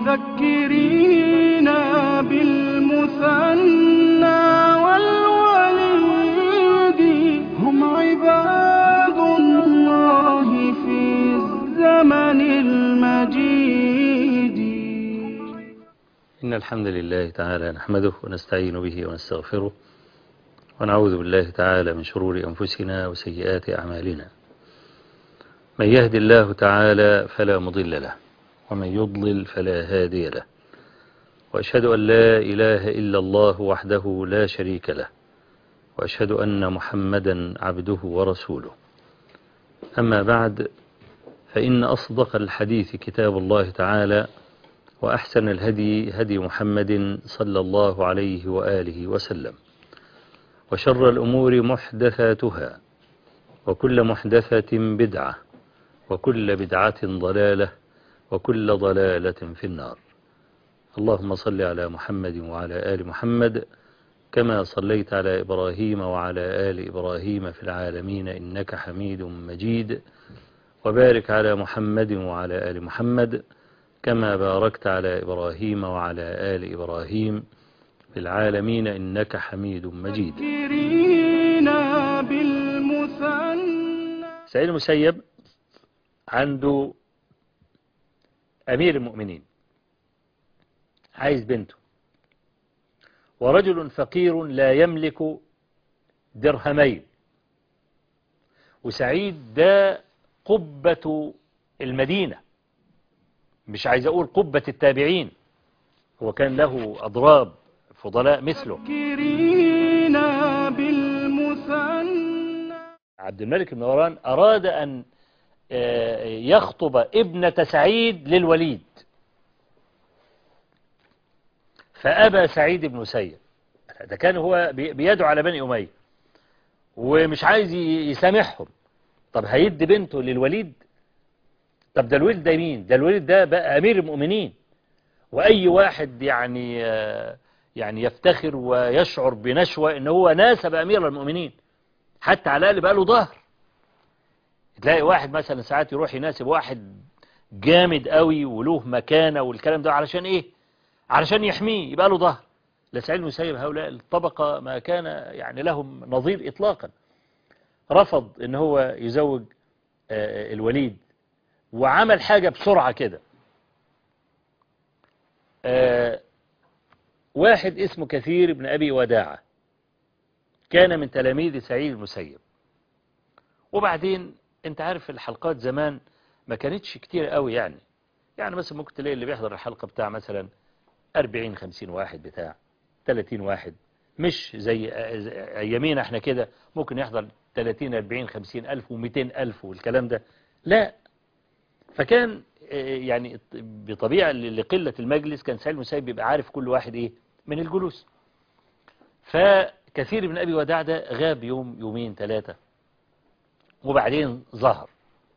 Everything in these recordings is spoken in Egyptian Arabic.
مذكرين بالمثنى والوليد هم عباد الله في الزمن المجيد إن الحمد لله تعالى نحمده ونستعين به ونستغفره ونعوذ بالله تعالى من شرور أنفسنا وسيئات أعمالنا من يهد الله تعالى فلا مضل له ومن يضلل فلا هادي له وأشهد أن لا إله إلا الله وحده لا شريك له وأشهد أن محمدا عبده ورسوله أما بعد فإن أصدق الحديث كتاب الله تعالى وأحسن الهدي هدي محمد صلى الله عليه وآله وسلم وشر الأمور محدثاتها وكل محدثة بدعة وكل بدعة ضلالة وكل ضلالة في النار اللهم صل على محمد وعلى آل محمد كما صليت على إبراهيم وعلى آل إبراهيم في العالمين إنك حميد مجيد وبارك على محمد وعلى آل محمد كما باركت على إبراهيم وعلى آل إبراهيم في العالمين إنك حميد مجيد مذكرين بالمثنى سعيد المسيب عنده أمير المؤمنين عايز بنته ورجل فقير لا يملك درهمين وسعيد ده قبة المدينة مش عايز أقول قبة التابعين هو كان له أضراب فضلاء مثله مذكرين بالمثنى عبد الملك بن مروان أراد أن آه، يخطب ابنة سعيد للوليد فأبى سعيد بن مسيب ده كان هو بي- بيدعو على بني أمية ومش عايز ي- يسامحهم طب هيدي بنته للوليد طب ده الوليد ده مين ده الوليد ده بقى أمير المؤمنين وأي واحد يعني آه، يعني يفتخر ويشعر بنشوة إن هو ناسب أمير المؤمنين حتى على الأقل بقى له ظهر تلاقي واحد مثلا ساعات يروح يناسب واحد جامد قوي وله مكانة والكلام ده علشان ايه علشان يحميه يبقى له ظهر لا سعيد المسيب هؤلاء الطبقة ما كان يعني لهم نظير إطلاقا رفض ان هو يزوج آه، الوليد وعمل حاجة بسرعة كده آه، واحد اسمه كثير بن أبي وداعة كان من تلاميذ سعيد المسيب وبعدين انت عارف الحلقات زمان ما كانتش كتير قوي يعني يعني مثلا ممكن تلاقي اللي بيحضر الحلقة بتاع مثلا 40 50 واحد بتاع 30 واحد مش زي ايامينا احنا كده ممكن يحضر 30 40 50 ألف و200 ألف والكلام ده لا فكان آه، يعني بطبيعة لقلة المجلس كان سعيد المسيب بيبقى عارف كل واحد ايه من الجلوس فكثير من أبي وداع ده غاب يوم يومين ثلاثة وبعدين ظهر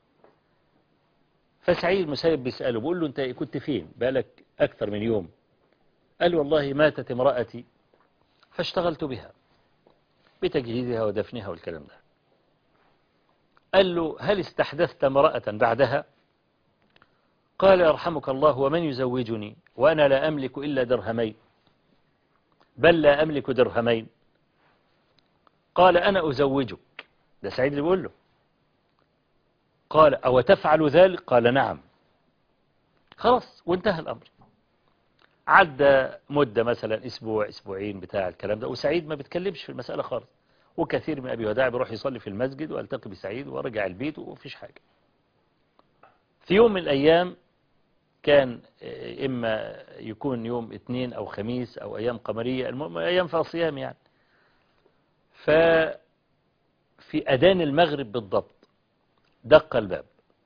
فسعيد المسيب بيسأله بيقول له انت كنت فين بقالك أكثر من يوم قال له والله ماتت امرأتي فاشتغلت بها بتجهيزها ودفنها والكلام ده قال له هل استحدثت امرأة بعدها قال يرحمك الله ومن يزوجني وأنا لا أملك إلا درهمين بل لا أملك درهمين قال أنا أزوجك ده سعيد اللي بيقول له قال أو تفعل ذلك قال نعم خلاص وانتهى الأمر عدى مدة مثلا أسبوع أسبوعين بتاع الكلام ده وسعيد ما بيتكلمش في المسألة خالص وكثير من أبي وداع بيروح يصلي في المسجد والتقي بسعيد ورجع البيت ومفيش حاجة في يوم من الأيام كان آه، إما يكون يوم اثنين أو خميس أو أيام قمرية المهم أيام في الصيام يعني ففي أذان المغرب بالضبط دق الباب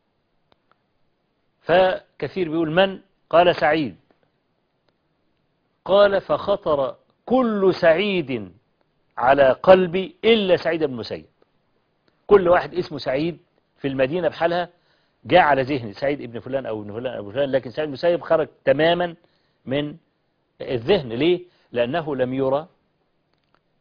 فكثير بيقول من قال سعيد قال فخطر كل سعيد على قلبي إلا سعيد بن مسيب كل واحد اسمه سعيد في المدينة بحالها جاء على ذهني سعيد ابن فلان أو ابن فلان أو فلان لكن سعيد بن مسيب خرج تماما من الذهن ليه لأنه لم يرى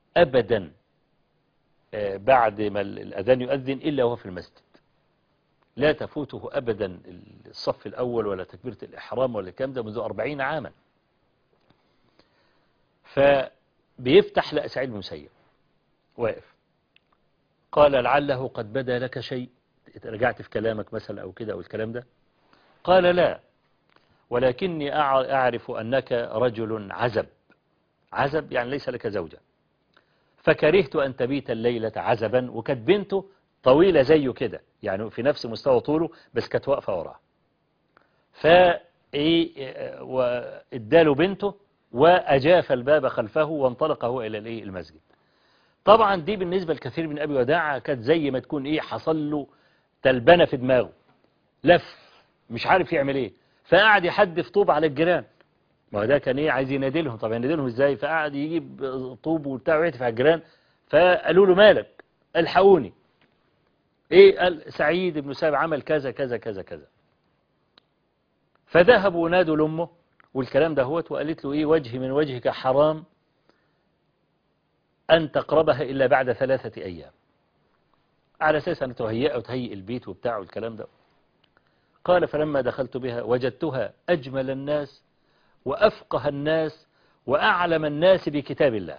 أبدا آه، بعد ما الأذان يؤذن إلا وهو في المسجد لا تفوته أبدا الصف الأول ولا تكبيرة الإحرام ولا الكلام ده منذ أربعين عاما فبيفتح لقى سعيد المسيب واقف قال لعله قد بدا لك شيء رجعت في كلامك مثلا أو كده أو الكلام ده قال لا ولكني أع- أعرف أنك رجل عزب عزب يعني ليس لك زوجة فكرهت أن تبيت الليلة عزبا وكانت بنته طويلة زيه كده يعني في نفس مستوى طوله بس كانت واقفة وراه فإيه وإداله بنته وأجاف الباب خلفه وانطلق هو إلى الإيه المسجد طبعا دي بالنسبة لكثير من أبي وداعة كانت زي ما تكون إيه حصل له تلبنة في دماغه لف مش عارف يعمل إيه فقعد يحدف طوب على الجيران ما هو ده كان إيه عايز ينادي لهم طب ينادي لهم إزاي فقعد يجيب طوب وبتاع ويهتف على الجيران فقالوا له مالك الحقوني إيه قال سعيد بن سابع عمل كذا كذا كذا كذا فذهبوا ونادوا لأمه والكلام ده هوت وقالت له إيه وجهي من وجهك حرام أن تقربها إلا بعد ثلاثة أيام على أساس أن تهيئ وتهيئ البيت وبتاع والكلام ده قال فلما دخلت بها وجدتها أجمل الناس وأفقه الناس وأعلم الناس بكتاب الله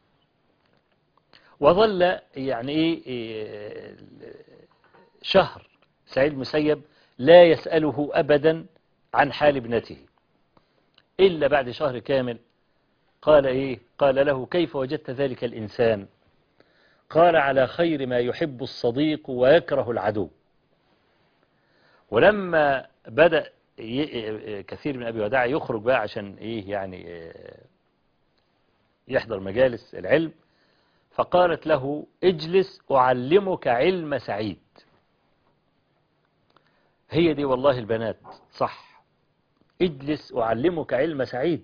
وظل يعني إيه إيه شهر سعيد المسيب لا يسأله أبدا عن حال ابنته إلا بعد شهر كامل قال إيه قال له كيف وجدت ذلك الإنسان قال على خير ما يحب الصديق ويكره العدو ولما بدأ ي- كثير من أبي وداع يخرج بقى عشان إيه يعني إيه يحضر مجالس العلم فقالت له اجلس أعلمك علم سعيد هي دي والله البنات صح اجلس أعلمك علم سعيد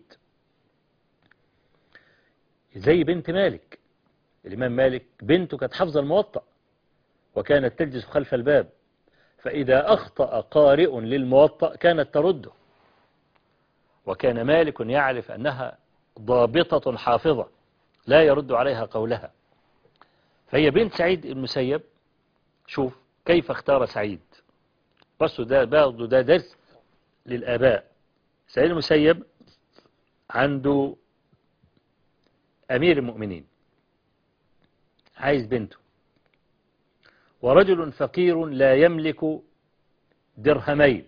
زي بنت مالك الإمام مالك بنته كانت حافظة الموطأ وكانت تجلس خلف الباب فإذا أخطأ قارئ للموطأ كانت ترده وكان مالك يعرف أنها ضابطة حافظة لا يرد عليها قولها فهي بنت سعيد المسيب شوف كيف اختار سعيد بس ده برضه ده درس للآباء سعيد المسيب عنده أمير المؤمنين عايز بنته ورجل فقير لا يملك درهمين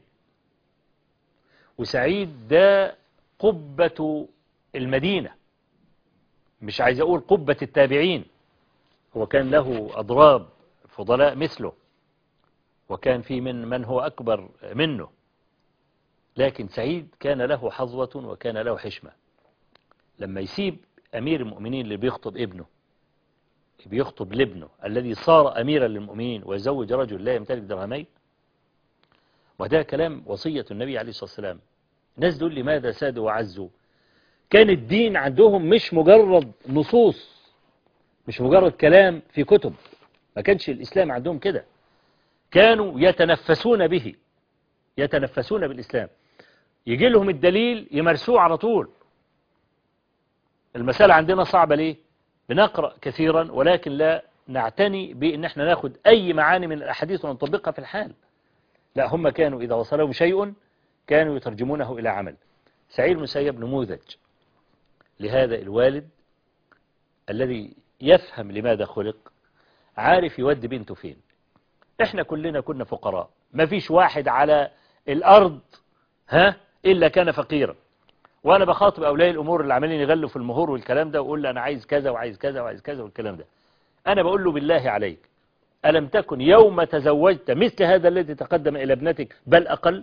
وسعيد ده قبة المدينة مش عايز أقول قبة التابعين هو كان له أضراب فضلاء مثله وكان في من من هو أكبر منه لكن سعيد كان له حظوة وكان له حشمة لما يسيب أمير المؤمنين اللي بيخطب ابنه بيخطب لابنه الذي صار أميرا للمؤمنين ويزوج رجل لا يمتلك درهمين وده كلام وصية النبي عليه الصلاة والسلام الناس دول لماذا سادوا وعزوا كان الدين عندهم مش مجرد نصوص مش مجرد كلام في كتب ما كانش الإسلام عندهم كده كانوا يتنفسون به يتنفسون بالإسلام يجي لهم الدليل يمارسوه على طول المسألة عندنا صعبة ليه بنقرأ كثيرا ولكن لا نعتني بأن احنا ناخد أي معاني من الأحاديث ونطبقها في الحال لا هم كانوا إذا وصلهم شيء كانوا يترجمونه إلى عمل سعيد المسيب نموذج لهذا الوالد الذي يفهم لماذا خلق عارف يودي بنته فين احنا كلنا كنا فقراء ما فيش واحد على الأرض ها إلا كان فقيرا وأنا بخاطب أولياء الأمور اللي عمالين يغلوا في المهور والكلام ده وأقول له أنا عايز كذا وعايز كذا وعايز كذا والكلام ده أنا بقول له بالله عليك ألم تكن يوم تزوجت مثل هذا الذي تقدم إلى ابنتك بل أقل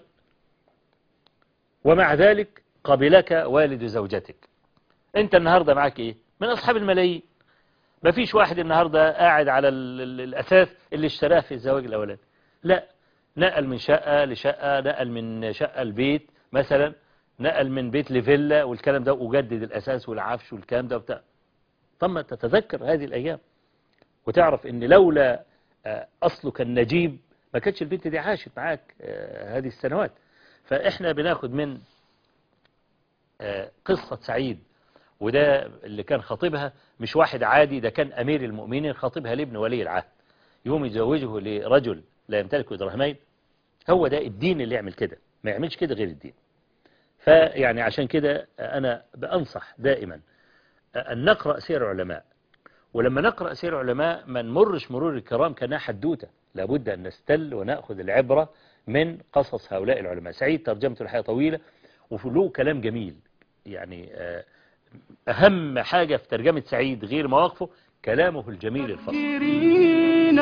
ومع ذلك قبلك والد زوجتك أنت النهاردة معك إيه من أصحاب الملايين ما فيش واحد النهاردة قاعد على ال- ال- الأساس اللي اشتراه في الزواج الأولاني لا نقل من شقة لشقة نقل من شقة لبيت مثلا نقل من بيت لفيلا والكلام ده وجدد الأساس والعفش والكلام ده وبتاع ثم تتذكر هذه الأيام وتعرف ان لولا آه، أصلك النجيب ما كانتش البنت دي عاشت معاك آه، هذه السنوات فإحنا بناخد من آه، قصة سعيد وده اللي كان خطيبها مش واحد عادي ده كان أمير المؤمنين خطيبها لابن ولي العهد يوم يزوجه لرجل لا يمتلك درهمين هو ده الدين اللي يعمل كده ما يعملش كده غير الدين فيعني عشان كده أنا بأنصح دائما أن نقرأ سير العلماء ولما نقرأ سير العلماء ما نمرش مرور الكرام كأنها حدوتة لابد أن نستل ونأخذ العبرة من قصص هؤلاء العلماء سعيد ترجمة الحياة طويلة وله كلام جميل يعني أهم حاجة في ترجمة سعيد غير مواقفه كلامه الجميل الفصل ذكرين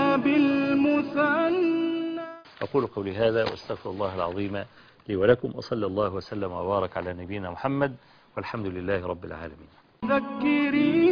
بالمثنى أقول قولي هذا واستغفر الله العظيم لي ولكم وصلى الله وسلم وبارك على نبينا محمد والحمد لله رب العالمين ذكرين